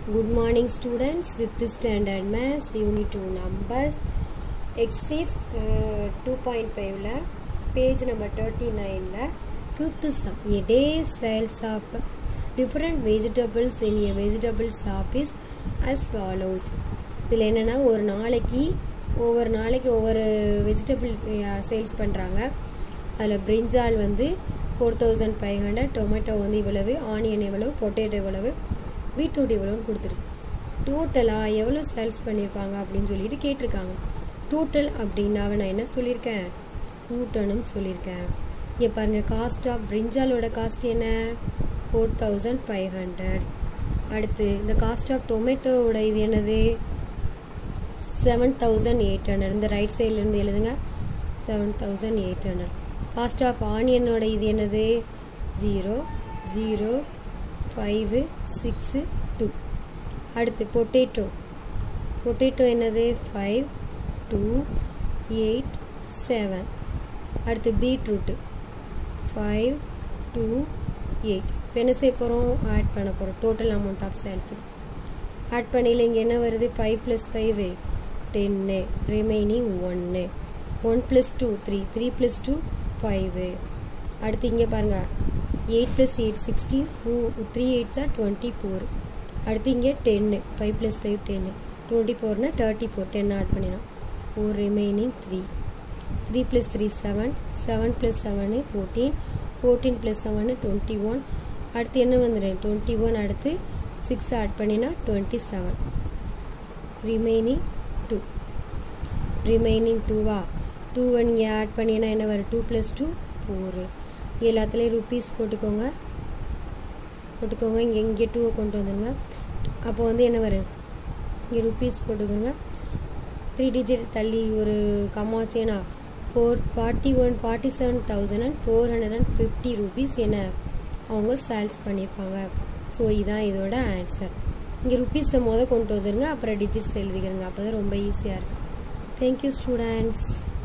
Good morning students with the standard maths unit 2 numbers exercise uh, 2.5ல page number 39ல fifth sum a day sales of different vegetables in a vegetable shop is as follows இதில் என்னென்னா ஒரு நாளைக்கு ஒவ்வொரு நாளைக்கு ஒவ்வொரு vegetable sales பண்ணுறாங்க அதில் brinjal வந்து four thousand five hundred tomato வந்து இவ்வளவு ஆனியன் எவ்வளவு பொட்டேட்டோ இவ்வளவு பீட்ரூட் இவ்வளோன்னு கொடுத்துருக்கு டோட்டலாக எவ்வளோ சேல்ஸ் பண்ணியிருப்பாங்க அப்படின்னு சொல்லிட்டு கேட்டிருக்காங்க டோட்டல் அப்படின்னாவே நான் என்ன சொல்லியிருக்கேன் கூட்டணும் சொல்லியிருக்கேன் இங்கே பாருங்கள் காஸ்ட் ஆஃப் பிரிஞ்சாலோட காஸ்ட் என்ன ஃபோர் தௌசண்ட் ஃபைவ் ஹண்ட்ரட் அடுத்து இந்த காஸ்ட் ஆஃப் டொமேட்டோவோட இது என்னது செவன் தௌசண்ட் எயிட் ஹண்ட்ரட் இந்த ரைட் சைட்லேருந்து எழுதுங்க seven thousand eight hundred cost of ஆனியனோட இது என்னது zero zero five six two அடுத்து பொட்டேட்டோ பொட்டேட்டோ என்னது ஃபைவ் டூ எயிட் செவன் அடுத்து பீட்ரூட்டு ஃபைவ் டூ எயிட் இப்போ என்ன செய்ய போகிறோம் ஆட் பண்ண போகிறோம் total amount of sales add பண்ணையில் இங்கே என்ன வருது ஃபைவ் ப்ளஸ் ஃபைவ் டென்னு ரிமைனிங் ஒன்று one plus two three three plus two five அடுத்து இங்கே பாருங்கள் eight plus eight sixteen two three எயிட்ஸா டுவெண்ட்டி ஃபோர் அடுத்து இங்கே டென்னு ஃபைவ் ப்ளஸ் ஃபைவ் டென்னு டுவெண்ட்டி ஃபோர்னா தேர்ட்டி ஃபோர் டென் ஆட் பண்ணிடலாம் four remaining three three plus three seven seven plus seven fourteen fourteen plus seven twenty one அடுத்து என்ன வந்துடும் டுவெண்ட்டி ஒன் அடுத்து சிக்ஸ் ஆட் பண்ணினா twenty seven remaining two remaining டூவா two one இங்கே add பண்ணினா என்ன வரும் டூ ப்ளஸ் டூ ஃபோரு எல்லாத்துலேயும் ருப்பீஸ் போட்டுக்கோங்க போட்டுக்கோங்க இங்கே இங்கே டூவை கொண்டு வந்துடுங்க அப்போ வந்து என்ன வரும் இங்கே ருப்பீஸ் போட்டுக்கோங்க த்ரீ டிஜிட் தள்ளி ஒரு கம்மாச்சேனா four forty one forty seven thousand and four hundred and fifty rupees என்ன அவங்க சேல்ஸ் பண்ணியிருப்பாங்க ஸோ இதுதான் இதோட ஆன்சர் இங்கே ருப்பீஸை மொதல் கொண்டு வந்துருங்க அப்புறம் டிஜிட்ஸ் எழுதிக்கிறங்க அப்போ தான் ரொம்ப ஈஸியாக இருக்கும் தேங்க்யூ ஸ்டூடெண்ட்ஸ்